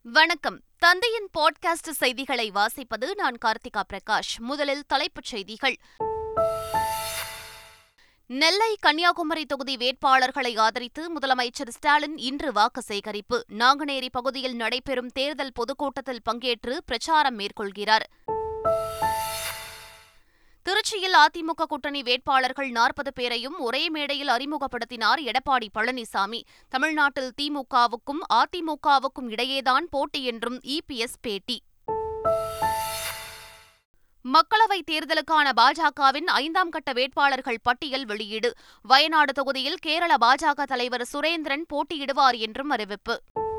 வணக்கம் தந்தையின் பாட்காஸ்ட் செய்திகளை வாசிப்பது நான் கார்த்திகா பிரகாஷ் முதலில் தலைப்புச் செய்திகள் நெல்லை கன்னியாகுமரி தொகுதி வேட்பாளர்களை ஆதரித்து முதலமைச்சர் ஸ்டாலின் இன்று வாக்கு சேகரிப்பு நாங்குநேரி பகுதியில் நடைபெறும் தேர்தல் பொதுக்கூட்டத்தில் பங்கேற்று பிரச்சாரம் மேற்கொள்கிறார் திருச்சியில் அதிமுக கூட்டணி வேட்பாளர்கள் நாற்பது பேரையும் ஒரே மேடையில் அறிமுகப்படுத்தினார் எடப்பாடி பழனிசாமி தமிழ்நாட்டில் திமுகவுக்கும் அதிமுகவுக்கும் இடையேதான் போட்டி என்றும் இபிஎஸ் பேட்டி மக்களவைத் தேர்தலுக்கான பாஜகவின் ஐந்தாம் கட்ட வேட்பாளர்கள் பட்டியல் வெளியீடு வயநாடு தொகுதியில் கேரள பாஜக தலைவர் சுரேந்திரன் போட்டியிடுவார் என்றும் அறிவிப்பு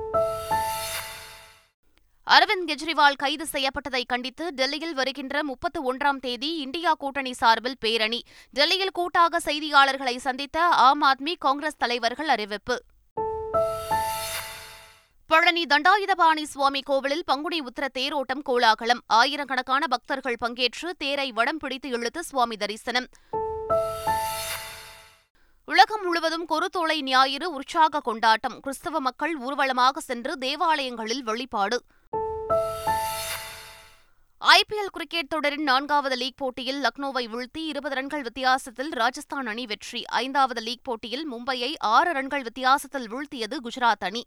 அரவிந்த் கெஜ்ரிவால் கைது செய்யப்பட்டதை கண்டித்து டெல்லியில் வருகின்ற முப்பத்து ஒன்றாம் தேதி இந்தியா கூட்டணி சார்பில் பேரணி டெல்லியில் கூட்டாக செய்தியாளர்களை சந்தித்த ஆம் ஆத்மி காங்கிரஸ் தலைவர்கள் அறிவிப்பு பழனி தண்டாயுதபாணி சுவாமி கோவிலில் பங்குனி உத்தர தேரோட்டம் கோலாகலம் ஆயிரக்கணக்கான பக்தர்கள் பங்கேற்று தேரை வடம் பிடித்து இழுத்து சுவாமி தரிசனம் உலகம் முழுவதும் குருத்தோலை ஞாயிறு உற்சாக கொண்டாட்டம் கிறிஸ்தவ மக்கள் ஊர்வலமாக சென்று தேவாலயங்களில் வழிபாடு ஐபிஎல் கிரிக்கெட் தொடரின் நான்காவது லீக் போட்டியில் லக்னோவை வீழ்த்தி இருபது ரன்கள் வித்தியாசத்தில் ராஜஸ்தான் அணி வெற்றி ஐந்தாவது லீக் போட்டியில் மும்பையை ஆறு ரன்கள் வித்தியாசத்தில் வீழ்த்தியது குஜராத் அணி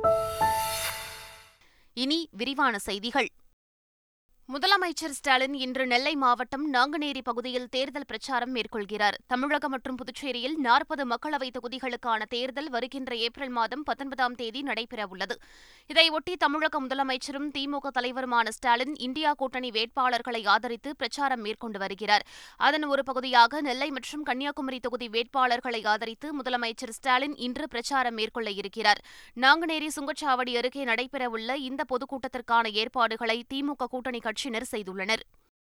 இனி விரிவான செய்திகள் முதலமைச்சர் ஸ்டாலின் இன்று நெல்லை மாவட்டம் நாங்குநேரி பகுதியில் தேர்தல் பிரச்சாரம் மேற்கொள்கிறார் தமிழகம் மற்றும் புதுச்சேரியில் நாற்பது மக்களவைத் தொகுதிகளுக்கான தேர்தல் வருகின்ற ஏப்ரல் மாதம் பத்தொன்பதாம் தேதி நடைபெறவுள்ளது இதையொட்டி தமிழக முதலமைச்சரும் திமுக தலைவருமான ஸ்டாலின் இந்தியா கூட்டணி வேட்பாளர்களை ஆதரித்து பிரச்சாரம் மேற்கொண்டு வருகிறார் அதன் ஒரு பகுதியாக நெல்லை மற்றும் கன்னியாகுமரி தொகுதி வேட்பாளர்களை ஆதரித்து முதலமைச்சர் ஸ்டாலின் இன்று பிரச்சாரம் மேற்கொள்ள இருக்கிறார் நாங்குநேரி சுங்கச்சாவடி அருகே நடைபெறவுள்ள இந்த பொதுக்கூட்டத்திற்கான ஏற்பாடுகளை திமுக கூட்டணி கட்சியினர் செய்துள்ளனர்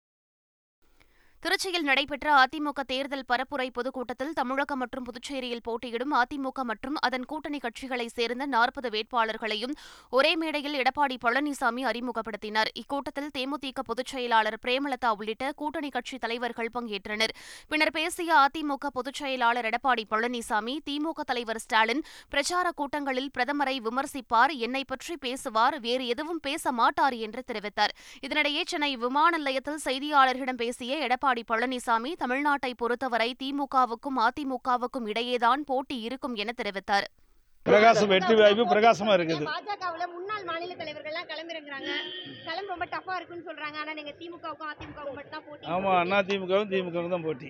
திருச்சியில் நடைபெற்ற அதிமுக தேர்தல் பரப்புரை பொதுக்கூட்டத்தில் தமிழகம் மற்றும் புதுச்சேரியில் போட்டியிடும் அதிமுக மற்றும் அதன் கூட்டணி கட்சிகளைச் சேர்ந்த நாற்பது வேட்பாளர்களையும் ஒரே மேடையில் எடப்பாடி பழனிசாமி அறிமுகப்படுத்தினார் இக்கூட்டத்தில் தேமுதிக பொதுச் செயலாளர் பிரேமலதா உள்ளிட்ட கூட்டணி கட்சித் தலைவர்கள் பங்கேற்றனர் பின்னர் பேசிய அதிமுக பொதுச் செயலாளர் எடப்பாடி பழனிசாமி திமுக தலைவர் ஸ்டாலின் பிரச்சார கூட்டங்களில் பிரதமரை விமர்சிப்பார் என்னை பற்றி பேசுவார் வேறு எதுவும் பேச மாட்டார் என்று தெரிவித்தார் இதனிடையே சென்னை விமான நிலையத்தில் செய்தியாளர்களிடம் பேசிய எடப்பாடி எடப்பாடி பழனிசாமி தமிழ்நாட்டை பொறுத்தவரை திமுகவுக்கும் அதிமுகவுக்கும் இடையேதான் போட்டி இருக்கும் என தெரிவித்தார் பிரகாசம் வெற்றி வாய்ப்பு பிரகாசமா இருக்குது பாஜகவுல முன்னாள் மாநில தலைவர்கள் எல்லாம் கிளம்பிருக்கிறாங்க கிளம்பு ரொம்ப டஃபா இருக்குன்னு சொல்றாங்க ஆனா நீங்க திமுகவுக்கும் அதிமுகவுக்கும் மட்டும் தான் போட்டி ஆமா அண்ணா திமுகவும் திமுகவும் தான் போட்டி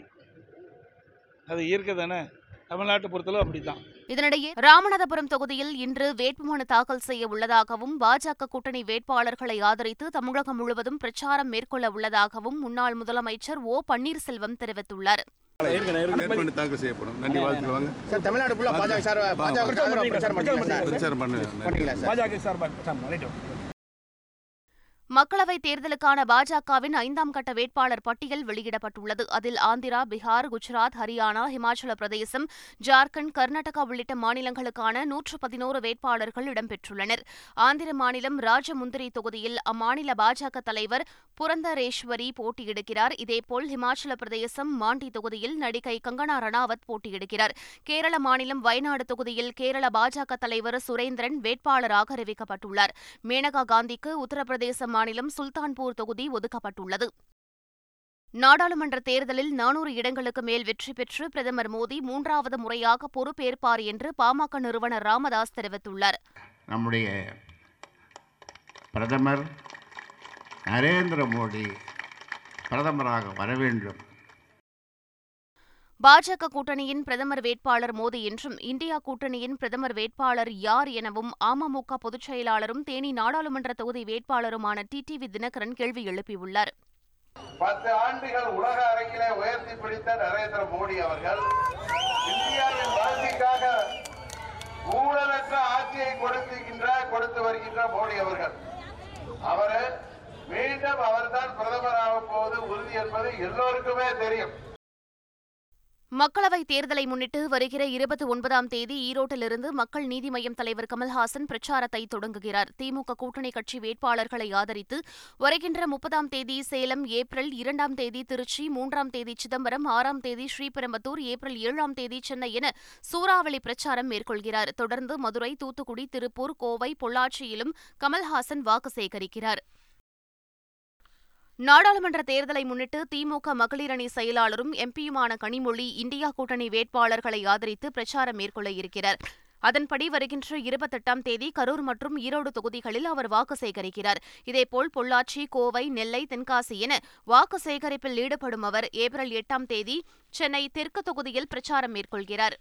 அது இயற்கை தானே தமிழ்நாட்டை பொறுத்தளவு அப்படித்தான் இதனிடையே ராமநாதபுரம் தொகுதியில் இன்று வேட்புமனு தாக்கல் செய்ய உள்ளதாகவும் பாஜக கூட்டணி வேட்பாளர்களை ஆதரித்து தமிழகம் முழுவதும் பிரச்சாரம் மேற்கொள்ள உள்ளதாகவும் முன்னாள் முதலமைச்சர் ஓ பன்னீர்செல்வம் தெரிவித்துள்ளார் வேட்புமனு தாக்கல் செய்யப்படும் நன்றி வாழ்த்துக்கள் வாங்க சார் தமிழ்நாடு ஃபுல்லா பாஜக சார் பாஜக பிரச்சாரம் பண்ணீங்களா சார் பிரச்சாரம் பண்ணுங்க பண்ணீங்களா சார் பாஜக சார்பாக மக்களவைத் தேர்தலுக்கான பாஜகவின் ஐந்தாம் கட்ட வேட்பாளர் பட்டியல் வெளியிடப்பட்டுள்ளது அதில் ஆந்திரா பீகார் குஜராத் ஹரியானா இமாச்சல பிரதேசம் ஜார்க்கண்ட் கர்நாடகா உள்ளிட்ட மாநிலங்களுக்கான நூற்று பதினோரு வேட்பாளர்கள் இடம்பெற்றுள்ளனர் ஆந்திர மாநிலம் ராஜமுந்திரி தொகுதியில் அம்மாநில பாஜக தலைவர் புரந்தரேஸ்வரி போட்டியிடுகிறார் இதேபோல் இமாச்சல பிரதேசம் மாண்டி தொகுதியில் நடிகை கங்கனா ரணாவத் போட்டியிடுகிறார் கேரள மாநிலம் வயநாடு தொகுதியில் கேரள பாஜக தலைவர் சுரேந்திரன் வேட்பாளராக அறிவிக்கப்பட்டுள்ளார் மேனகா காந்திக்கு உத்தரப்பிரதேச மாநிலம் சுல்தான்பூர் தொகுதி ஒதுக்கப்பட்டுள்ளது நாடாளுமன்ற தேர்தலில் நானூறு இடங்களுக்கு மேல் வெற்றி பெற்று பிரதமர் மோடி மூன்றாவது முறையாக பொறுப்பேற்பார் என்று பாமக நிறுவனர் ராமதாஸ் தெரிவித்துள்ளார் நம்முடைய பிரதமர் நரேந்திர மோடி பிரதமராக வர வேண்டும் பாஜக கூட்டணியின் பிரதமர் வேட்பாளர் மோடி என்றும் இந்தியா கூட்டணியின் பிரதமர் வேட்பாளர் யார் எனவும் அமமுக பொதுச் செயலாளரும் தேனி நாடாளுமன்ற தொகுதி வேட்பாளருமான டிடிவி தினகரன் கேள்வி எழுப்பியுள்ளார் பத்து ஆண்டுகள் உலக அரங்கிலே உயர்த்தி பிடித்த நரேந்திர மோடி அவர்கள் இந்தியாவின் வளர்ச்சிக்காக ஊழலற்ற ஆட்சியை கொடுத்திருக்கின்ற கொடுத்து வருகின்ற மோடி அவர்கள் அவரு மீண்டும் அவர்தான் பிரதமராக போவது உறுதி என்பது எல்லோருக்குமே தெரியும் மக்களவைத் தேர்தலை முன்னிட்டு வருகிற இருபத்தி ஒன்பதாம் தேதி ஈரோட்டிலிருந்து மக்கள் நீதி மய்யம் தலைவர் கமல்ஹாசன் பிரச்சாரத்தை தொடங்குகிறார் திமுக கூட்டணி கட்சி வேட்பாளர்களை ஆதரித்து வருகின்ற முப்பதாம் தேதி சேலம் ஏப்ரல் இரண்டாம் தேதி திருச்சி மூன்றாம் தேதி சிதம்பரம் ஆறாம் தேதி ஸ்ரீபெரும்புதூர் ஏப்ரல் ஏழாம் தேதி சென்னை என சூறாவளி பிரச்சாரம் மேற்கொள்கிறார் தொடர்ந்து மதுரை தூத்துக்குடி திருப்பூர் கோவை பொள்ளாச்சியிலும் கமல்ஹாசன் வாக்கு சேகரிக்கிறார் நாடாளுமன்ற தேர்தலை முன்னிட்டு திமுக மகளிர் அணி செயலாளரும் எம்பியுமான கனிமொழி இந்தியா கூட்டணி வேட்பாளர்களை ஆதரித்து பிரச்சாரம் மேற்கொள்ள இருக்கிறார் அதன்படி வருகின்ற இருபத்தெட்டாம் தேதி கரூர் மற்றும் ஈரோடு தொகுதிகளில் அவர் வாக்கு சேகரிக்கிறார் இதேபோல் பொள்ளாச்சி கோவை நெல்லை தென்காசி என வாக்கு சேகரிப்பில் ஈடுபடும் அவர் ஏப்ரல் எட்டாம் தேதி சென்னை தெற்கு தொகுதியில் பிரச்சாரம் மேற்கொள்கிறார்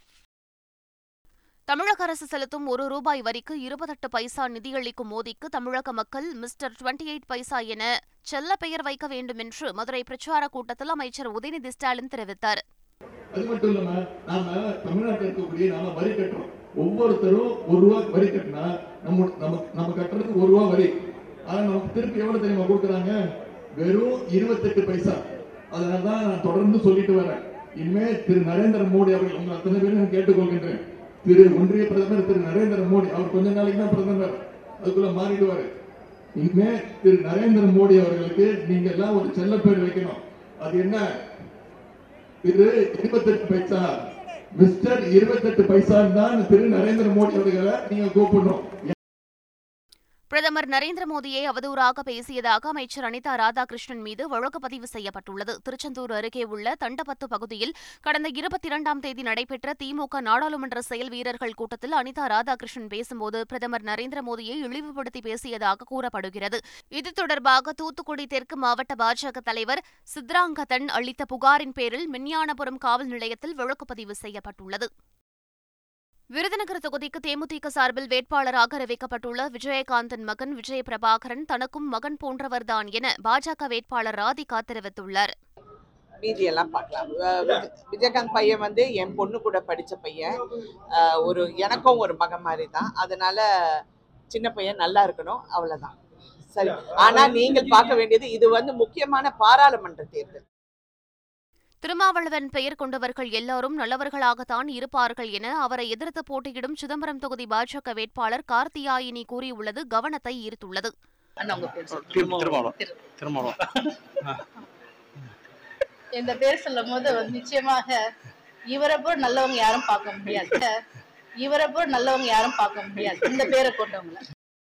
தமிழக அரசு செலுத்தும் ஒரு ரூபாய் வரிக்கு இருபத்தெட்டு பைசா நிதியளிக்கும் மோடிக்கு தமிழக மக்கள் மிஸ்டர் டுவெண்டி எயிட் பைசா என செல்ல பெயர் வைக்க வேண்டும் என்று மதுரை பிரச்சார கூட்டத்தில் அமைச்சர் உதயநிதி ஸ்டாலின் தெரிவித்தார் அது மட்டும் இல்லாம நாம தமிழ்நாட்டில் இருக்கக்கூடிய நாம வரி கட்டுறோம் ஒவ்வொருத்தரும் ஒரு ரூபா வரி கட்டினா நம்ம நம்ம நம்ம கட்டுறதுக்கு ஒரு ரூபா வரி ஆனா நமக்கு திருப்பி எவ்வளவு தெரியுமா கொடுக்குறாங்க வெறும் இருபத்தெட்டு பைசா அதனாலதான் நான் தொடர்ந்து சொல்லிட்டு வரேன் இனிமே திரு நரேந்திர மோடி அவர்கள் உங்க அத்தனை பேரும் நான் கேட்டுக்கொள்கின்றேன் திரு ஒன்றிய பிரதமர் திரு நரேந்திர மோடி அவர் கொஞ்ச நாளைக்கு தான் பிரதமர் அதுக்குள்ள மாறிடுவாரு இனிமே திரு நரேந்திர மோடி அவர்களுக்கு நீங்க எல்லாம் ஒரு செல்ல பேர் வைக்கணும் அது என்ன திரு இருபத்தெட்டு பைசா மிஸ்டர் இருபத்தெட்டு பைசா தான் திரு நரேந்திர மோடி அவர்களை நீங்க கூப்பிடணும் பிரதமர் நரேந்திர மோடியை அவதூறாக பேசியதாக அமைச்சர் அனிதா ராதாகிருஷ்ணன் மீது வழக்கு பதிவு செய்யப்பட்டுள்ளது திருச்செந்தூர் அருகே உள்ள தண்டபத்து பகுதியில் கடந்த இருபத்தி இரண்டாம் தேதி நடைபெற்ற திமுக நாடாளுமன்ற செயல் வீரர்கள் கூட்டத்தில் அனிதா ராதாகிருஷ்ணன் பேசும்போது பிரதமர் நரேந்திர மோடியை இழிவுபடுத்தி பேசியதாக கூறப்படுகிறது இது தொடர்பாக தூத்துக்குடி தெற்கு மாவட்ட பாஜக தலைவர் சித்ராங்கதன் அளித்த புகாரின் பேரில் மின்யானபுரம் காவல் நிலையத்தில் வழக்கு பதிவு செய்யப்பட்டுள்ளது விருதுநகர் தொகுதிக்கு தேமுதிக சார்பில் வேட்பாளராக அறிவிக்கப்பட்டுள்ள விஜயகாந்தன் மகன் விஜய பிரபாகரன் தனக்கும் மகன் போன்றவர்தான் என பாஜக வேட்பாளர் ராதிகா தெரிவித்துள்ளார் மீதியெல்லாம் பார்க்கலாம் அஹ் விஜ- விஜயகாந்த் பையன் வந்து என் பொண்ணு கூட படித்த பையன் அஹ் ஒரு எனக்கும் ஒரு மகன் மாதிரி தான் அதனால சின்ன பையன் நல்லா இருக்கணும் அவ்வளவுதான் சரி ஆனா நீங்கள் பார்க்க வேண்டியது இது வந்து முக்கியமான பாராளுமன்ற தேர்தல் திருமாவளவன் பெயர் கொண்டவர்கள் எல்லாரும் நல்லவர்களாகத்தான் இருப்பார்கள் என அவரை எதிர்த்து போட்டியிடும் சிதம்பரம் தொகுதி பாஜக வேட்பாளர் கார்த்தியாயினி கூறியுள்ளது கவனத்தை ஈர்த்துள்ளது இந்த பேர் சொல்லும் போது வந்து நிச்சயமாக இவரை போல் நல்லவங்க யாரும் பார்க்க முடியாது இவரை போல் நல்லவங்க யாரும் பார்க்க முடியாது இந்த பேரை கொண்டவங்கள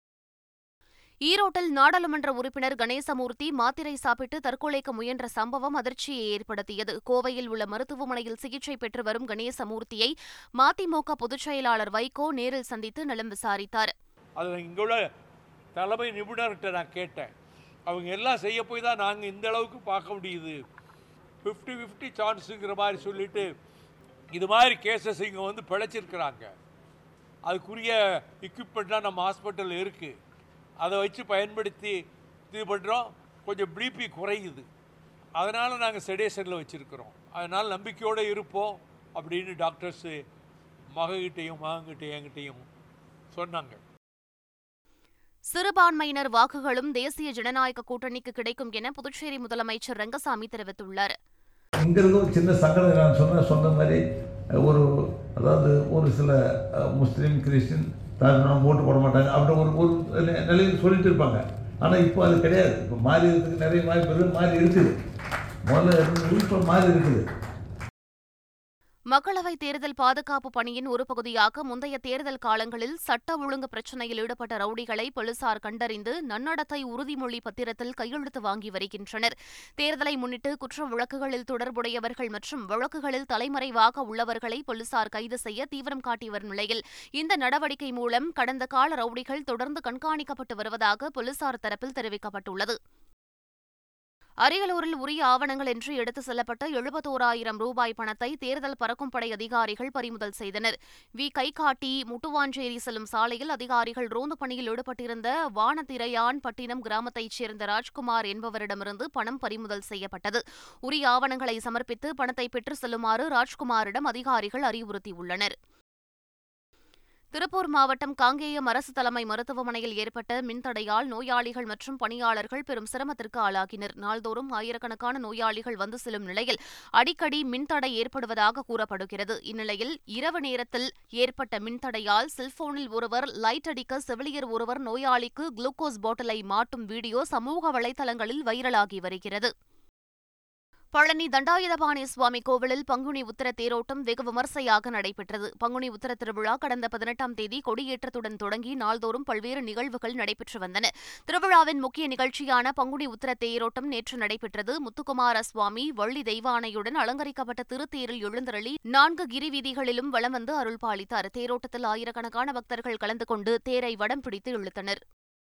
ஈரோட்டில் நாடாளுமன்ற உறுப்பினர் கணேசமூர்த்தி மாத்திரை சாப்பிட்டு தற்கொலைக்கு முயன்ற சம்பவம் அதிர்ச்சியை ஏற்படுத்தியது கோவையில் உள்ள மருத்துவமனையில் சிகிச்சை பெற்று வரும் கணேசமூர்த்தியை மதிமுக பொதுச் செயலாளர் வைகோ நேரில் சந்தித்து நலம் விசாரித்தார் அதில் இங்குள்ள தலைமை நிபுணர்கிட்ட நான் கேட்டேன் அவங்க எல்லாம் செய்ய போய் தான் நாங்கள் இந்த அளவுக்கு பார்க்க முடியுது ஃபிஃப்டி ஃபிஃப்டி சான்ஸுங்கிற மாதிரி சொல்லிட்டு இது மாதிரி கேசஸ் இங்கே வந்து பிழைச்சிருக்கிறாங்க அதுக்குரிய எக்யூப்மெண்ட்லாம் நம்ம ஹாஸ்பிட்டலில் இருக்குது அதை வச்சு பயன்படுத்தி இது பண்ணுறோம் கொஞ்சம் பிபி குறையுது அதனால் நாங்கள் செடேஷனில் வச்சுருக்கிறோம் அதனால் நம்பிக்கையோடு இருப்போம் அப்படின்னு டாக்டர்ஸு மககிட்டையும் மகன்கிட்டையும் என்கிட்டையும் சொன்னாங்க சிறுபான்மையினர் வாக்குகளும் தேசிய ஜனநாயக கூட்டணிக்கு கிடைக்கும் என புதுச்சேரி முதலமைச்சர் ரங்கசாமி தெரிவித்துள்ளார் இங்கிருந்து ஒரு சின்ன சங்கடம் நான் சொன்ன சொன்ன மாதிரி ஒரு அதாவது ஒரு சில அஹ், முஸ்லீம் கிறிஸ்டின் தாழ்ந்தவங்க ஓட்டு போட மாட்டாங்க அப்படி ஒரு ஒரு நி- நிலையில் சொல்லிட்டு இருப்பாங்க ஆனால் இப்போ அது கிடையாது இப்போ மாறி இருக்கிறதுக்கு நிறைய வாய்ப்புகள் மாறி இருக்குது முதல்ல இருந்தது இப்போ மாறி இருக்குது மக்களவைத் தேர்தல் பாதுகாப்பு பணியின் ஒரு பகுதியாக முந்தைய தேர்தல் காலங்களில் சட்ட ஒழுங்கு பிரச்சினையில் ஈடுபட்ட ரவுடிகளை போலீசார் கண்டறிந்து நன்னடத்தை உறுதிமொழி பத்திரத்தில் கையெழுத்து வாங்கி வருகின்றனர் தேர்தலை முன்னிட்டு குற்ற வழக்குகளில் தொடர்புடையவர்கள் மற்றும் வழக்குகளில் தலைமறைவாக உள்ளவர்களை போலீசார் கைது செய்ய தீவிரம் காட்டி வரும் நிலையில் இந்த நடவடிக்கை மூலம் கடந்த கால ரவுடிகள் தொடர்ந்து கண்காணிக்கப்பட்டு வருவதாக போலீசார் தரப்பில் தெரிவிக்கப்பட்டுள்ளது அரியலூரில் உரிய ஆவணங்கள் என்று எடுத்து செல்லப்பட்ட எழுபத்தோராயிரம் ரூபாய் பணத்தை தேர்தல் பறக்கும் படை அதிகாரிகள் பறிமுதல் செய்தனர் வி கைகாட்டி முட்டுவாஞ்சேரி செல்லும் சாலையில் அதிகாரிகள் ரோந்து பணியில் ஈடுபட்டிருந்த வானதிரையான் பட்டினம் கிராமத்தைச் சேர்ந்த ராஜ்குமார் என்பவரிடமிருந்து பணம் பறிமுதல் செய்யப்பட்டது உரிய ஆவணங்களை சமர்ப்பித்து பணத்தை பெற்று செல்லுமாறு ராஜ்குமாரிடம் அதிகாரிகள் அறிவுறுத்தியுள்ளனர் திருப்பூர் மாவட்டம் காங்கேயம் அரசு தலைமை மருத்துவமனையில் ஏற்பட்ட மின்தடையால் நோயாளிகள் மற்றும் பணியாளர்கள் பெரும் சிரமத்திற்கு ஆளாகினர் நாள்தோறும் ஆயிரக்கணக்கான நோயாளிகள் வந்து செல்லும் நிலையில் அடிக்கடி மின்தடை ஏற்படுவதாக கூறப்படுகிறது இந்நிலையில் இரவு நேரத்தில் ஏற்பட்ட மின்தடையால் செல்போனில் ஒருவர் லைட் அடிக்க செவிலியர் ஒருவர் நோயாளிக்கு குளுக்கோஸ் பாட்டிலை மாட்டும் வீடியோ சமூக வலைதளங்களில் வைரலாகி வருகிறது பழனி தண்டாயுதபாணி சுவாமி கோவிலில் பங்குனி உத்தர தேரோட்டம் வெகு விமர்சையாக நடைபெற்றது பங்குனி உத்தர திருவிழா கடந்த பதினெட்டாம் தேதி கொடியேற்றத்துடன் தொடங்கி நாள்தோறும் பல்வேறு நிகழ்வுகள் நடைபெற்று வந்தன திருவிழாவின் முக்கிய நிகழ்ச்சியான பங்குனி உத்தர தேரோட்டம் நேற்று நடைபெற்றது முத்துக்குமார சுவாமி வள்ளி தெய்வானையுடன் அலங்கரிக்கப்பட்ட திருத்தேரில் எழுந்தருளி நான்கு கிரி வீதிகளிலும் வலம் வந்து அருள் பாலித்தார் தேரோட்டத்தில் ஆயிரக்கணக்கான பக்தர்கள் கலந்து கொண்டு தேரை வடம் பிடித்து இழுத்தனர்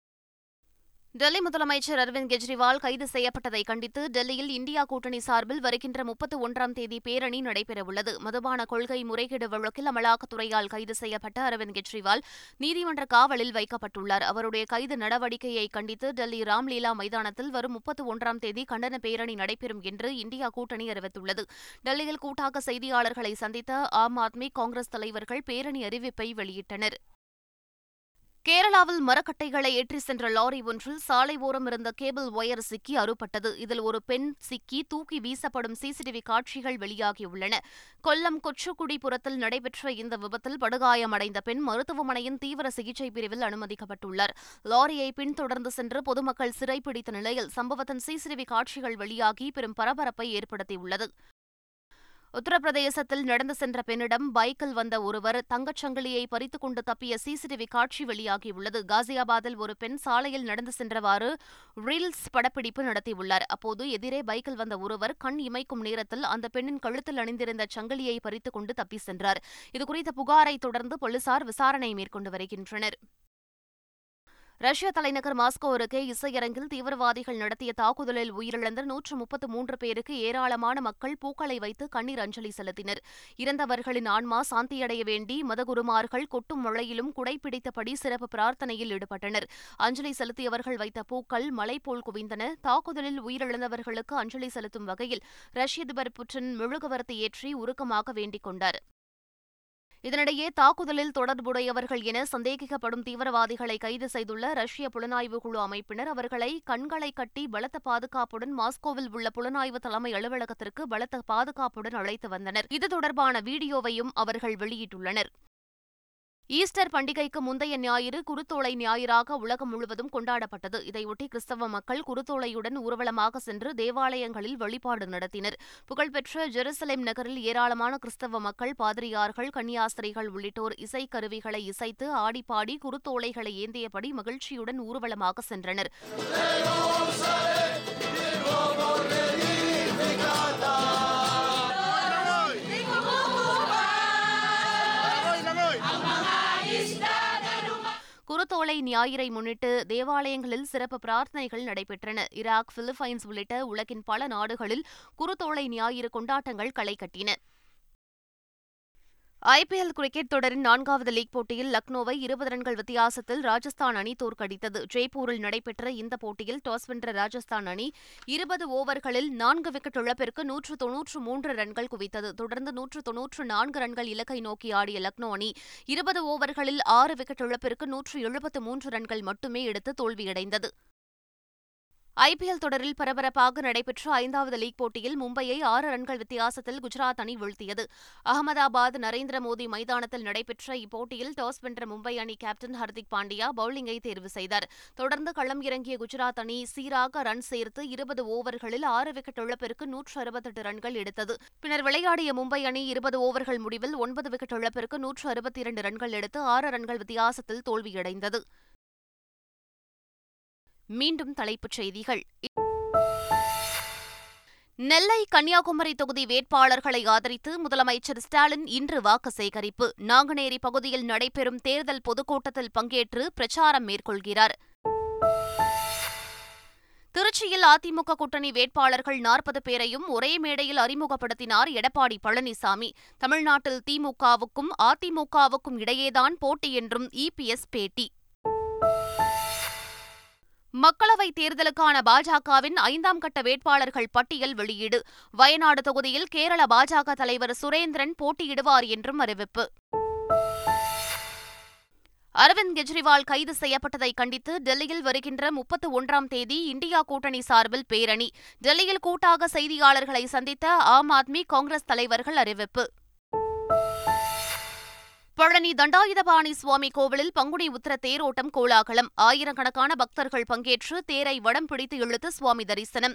டெல்லி முதலமைச்சர் அரவிந்த் கெஜ்ரிவால் கைது செய்யப்பட்டதை கண்டித்து டெல்லியில் இந்தியா கூட்டணி சார்பில் வருகின்ற முப்பத்து ஒன்றாம் தேதி பேரணி நடைபெறவுள்ளது மதுபான கொள்கை முறைகேடு வழக்கில் அமலாக்கத்துறையால் கைது செய்யப்பட்ட அரவிந்த் கெஜ்ரிவால் நீதிமன்ற காவலில் வைக்கப்பட்டுள்ளார் அவருடைய கைது நடவடிக்கையை கண்டித்து டெல்லி ராம்லீலா மைதானத்தில் வரும் முப்பத்து ஒன்றாம் தேதி கண்டன பேரணி நடைபெறும் என்று இந்தியா கூட்டணி அறிவித்துள்ளது டெல்லியில் கூட்டாக செய்தியாளர்களை சந்தித்த ஆம் ஆத்மி காங்கிரஸ் தலைவர்கள் பேரணி அறிவிப்பை வெளியிட்டனர் கேரளாவில் மரக்கட்டைகளை ஏற்றி சென்ற லாரி ஒன்றில் சாலை ஓரம் இருந்த கேபிள் ஒயர் சிக்கி அறுபட்டது இதில் ஒரு பெண் சிக்கி தூக்கி வீசப்படும் சிசிடிவி காட்சிகள் வெளியாகியுள்ளன கொல்லம் கொச்சுக்குடிபுரத்தில் நடைபெற்ற இந்த விபத்தில் படுகாயமடைந்த பெண் மருத்துவமனையின் தீவிர சிகிச்சை பிரிவில் அனுமதிக்கப்பட்டுள்ளார் லாரியை பின்தொடர்ந்து சென்று பொதுமக்கள் சிறைப்பிடித்த நிலையில் சம்பவத்தின் சிசிடிவி காட்சிகள் வெளியாகி பெரும் பரபரப்பை ஏற்படுத்தியுள்ளது உத்தரப்பிரதேசத்தில் நடந்து சென்ற பெண்ணிடம் பைக்கில் வந்த ஒருவர் தங்கச்சங்கிலியை பறித்துக் கொண்டு தப்பிய சிசிடிவி காட்சி வெளியாகியுள்ளது காசியாபாத்தில் ஒரு பெண் சாலையில் நடந்து சென்றவாறு ரீல்ஸ் படப்பிடிப்பு நடத்தியுள்ளார் அப்போது எதிரே பைக்கில் வந்த ஒருவர் கண் இமைக்கும் நேரத்தில் அந்த பெண்ணின் கழுத்தில் அணிந்திருந்த சங்கிலியை பறித்துக் கொண்டு தப்பி சென்றார் இதுகுறித்த புகாரை தொடர்ந்து போலீசார் விசாரணை மேற்கொண்டு வருகின்றனர் ரஷ்ய தலைநகர் மாஸ்கோ அருகே இசையரங்கில் தீவிரவாதிகள் நடத்திய தாக்குதலில் உயிரிழந்த நூற்று முப்பத்து மூன்று பேருக்கு ஏராளமான மக்கள் பூக்களை வைத்து கண்ணீர் அஞ்சலி செலுத்தினர் இறந்தவர்களின் ஆன்மா சாந்தியடைய வேண்டி மதகுருமார்கள் கொட்டும் மழையிலும் குடைப்பிடித்தபடி சிறப்பு பிரார்த்தனையில் ஈடுபட்டனர் அஞ்சலி செலுத்தியவர்கள் வைத்த பூக்கள் மலை போல் குவிந்தன தாக்குதலில் உயிரிழந்தவர்களுக்கு அஞ்சலி செலுத்தும் வகையில் ரஷ்ய அதிபர் புட்டின் மெழுகுவர்த்தி ஏற்றி உருக்கமாக வேண்டிக் கொண்டார் இதனிடையே தாக்குதலில் தொடர்புடையவர்கள் என சந்தேகிக்கப்படும் தீவிரவாதிகளை கைது செய்துள்ள ரஷ்ய புலனாய்வு குழு அமைப்பினர் அவர்களை கண்களை கட்டி பலத்த பாதுகாப்புடன் மாஸ்கோவில் உள்ள புலனாய்வு தலைமை அலுவலகத்திற்கு பலத்த பாதுகாப்புடன் அழைத்து வந்தனர் இது தொடர்பான வீடியோவையும் அவர்கள் வெளியிட்டுள்ளனர் ஈஸ்டர் பண்டிகைக்கு முந்தைய ஞாயிறு குருத்தோலை ஞாயிறாக உலகம் முழுவதும் கொண்டாடப்பட்டது இதையொட்டி கிறிஸ்தவ மக்கள் குருத்தோலையுடன் ஊர்வலமாக சென்று தேவாலயங்களில் வழிபாடு நடத்தினர் புகழ்பெற்ற ஜெருசலேம் நகரில் ஏராளமான கிறிஸ்தவ மக்கள் பாதிரியார்கள் கன்னியாஸ்திரிகள் உள்ளிட்டோர் இசைக்கருவிகளை இசைத்து ஆடிப்பாடி குருத்தோலைகளை ஏந்தியபடி மகிழ்ச்சியுடன் ஊர்வலமாக சென்றனர் குருத்தோலை ஞாயிறை முன்னிட்டு தேவாலயங்களில் சிறப்பு பிரார்த்தனைகள் நடைபெற்றன ஈராக் பிலிப்பைன்ஸ் உள்ளிட்ட உலகின் பல நாடுகளில் குருத்தோலை ஞாயிறு கொண்டாட்டங்கள் களை கட்டின ஐபிஎல் கிரிக்கெட் தொடரின் நான்காவது லீக் போட்டியில் லக்னோவை இருபது ரன்கள் வித்தியாசத்தில் ராஜஸ்தான் அணி தோற்கடித்தது ஜெய்ப்பூரில் நடைபெற்ற இந்த போட்டியில் டாஸ் வென்ற ராஜஸ்தான் அணி இருபது ஓவர்களில் நான்கு விக்கெட் இழப்பிற்கு நூற்று தொன்னூற்று மூன்று ரன்கள் குவித்தது தொடர்ந்து நூற்று தொன்னூற்று நான்கு ரன்கள் இலக்கை நோக்கி ஆடிய லக்னோ அணி இருபது ஓவர்களில் ஆறு விக்கெட் இழப்பிற்கு நூற்று எழுபத்து மூன்று ரன்கள் மட்டுமே எடுத்து தோல்வியடைந்தது ஐபிஎல் தொடரில் பரபரப்பாக நடைபெற்ற ஐந்தாவது லீக் போட்டியில் மும்பையை ஆறு ரன்கள் வித்தியாசத்தில் குஜராத் அணி வீழ்த்தியது அகமதாபாத் நரேந்திர மோடி மைதானத்தில் நடைபெற்ற இப்போட்டியில் டாஸ் வென்ற மும்பை அணி கேப்டன் ஹர்திக் பாண்டியா பவுலிங்கை தேர்வு செய்தார் தொடர்ந்து களம் இறங்கிய குஜராத் அணி சீராக ரன் சேர்த்து இருபது ஓவர்களில் ஆறு விக்கெட் இழப்பிற்கு நூற்று அறுபத்தெட்டு ரன்கள் எடுத்தது பின்னர் விளையாடிய மும்பை அணி இருபது ஓவர்கள் முடிவில் ஒன்பது விக்கெட் இழப்பிற்கு நூற்று அறுபத்தி இரண்டு ரன்கள் எடுத்து ஆறு ரன்கள் வித்தியாசத்தில் தோல்வியடைந்தது மீண்டும் தலைப்புச் செய்திகள் நெல்லை கன்னியாகுமரி தொகுதி வேட்பாளர்களை ஆதரித்து முதலமைச்சர் ஸ்டாலின் இன்று வாக்கு சேகரிப்பு நாங்குநேரி பகுதியில் நடைபெறும் தேர்தல் பொதுக்கூட்டத்தில் பங்கேற்று பிரச்சாரம் மேற்கொள்கிறார் திருச்சியில் அதிமுக கூட்டணி வேட்பாளர்கள் நாற்பது பேரையும் ஒரே மேடையில் அறிமுகப்படுத்தினார் எடப்பாடி பழனிசாமி தமிழ்நாட்டில் திமுகவுக்கும் அதிமுகவுக்கும் இடையேதான் போட்டி என்றும் இபிஎஸ் பேட்டி மக்களவைத் தேர்தலுக்கான பாஜகவின் ஐந்தாம் கட்ட வேட்பாளர்கள் பட்டியல் வெளியீடு வயநாடு தொகுதியில் கேரள பாஜக தலைவர் சுரேந்திரன் போட்டியிடுவார் என்றும் அறிவிப்பு அரவிந்த் கெஜ்ரிவால் கைது செய்யப்பட்டதை கண்டித்து டெல்லியில் வருகின்ற முப்பத்து ஒன்றாம் தேதி இந்தியா கூட்டணி சார்பில் பேரணி டெல்லியில் கூட்டாக செய்தியாளர்களை சந்தித்த ஆம் ஆத்மி காங்கிரஸ் தலைவர்கள் அறிவிப்பு பழனி தண்டாயுதபாணி சுவாமி கோவிலில் பங்குனி உத்திர தேரோட்டம் கோலாகலம் ஆயிரக்கணக்கான பக்தர்கள் பங்கேற்று தேரை வடம் பிடித்து இழுத்து சுவாமி தரிசனம்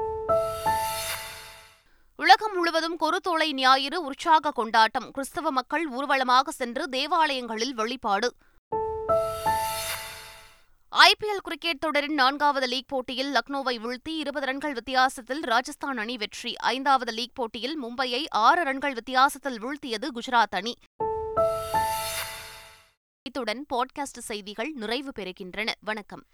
உலகம் முழுவதும் குருத்தோலை ஞாயிறு உற்சாக கொண்டாட்டம் கிறிஸ்தவ மக்கள் ஊர்வலமாக சென்று தேவாலயங்களில் வழிபாடு ஐபிஎல் கிரிக்கெட் தொடரின் நான்காவது லீக் போட்டியில் லக்னோவை வீழ்த்தி இருபது ரன்கள் வித்தியாசத்தில் ராஜஸ்தான் அணி வெற்றி ஐந்தாவது லீக் போட்டியில் மும்பையை ஆறு ரன்கள் வித்தியாசத்தில் வீழ்த்தியது குஜராத் அணி இத்துடன் பாட்காஸ்ட் செய்திகள் நிறைவு பெறுகின்றன வணக்கம்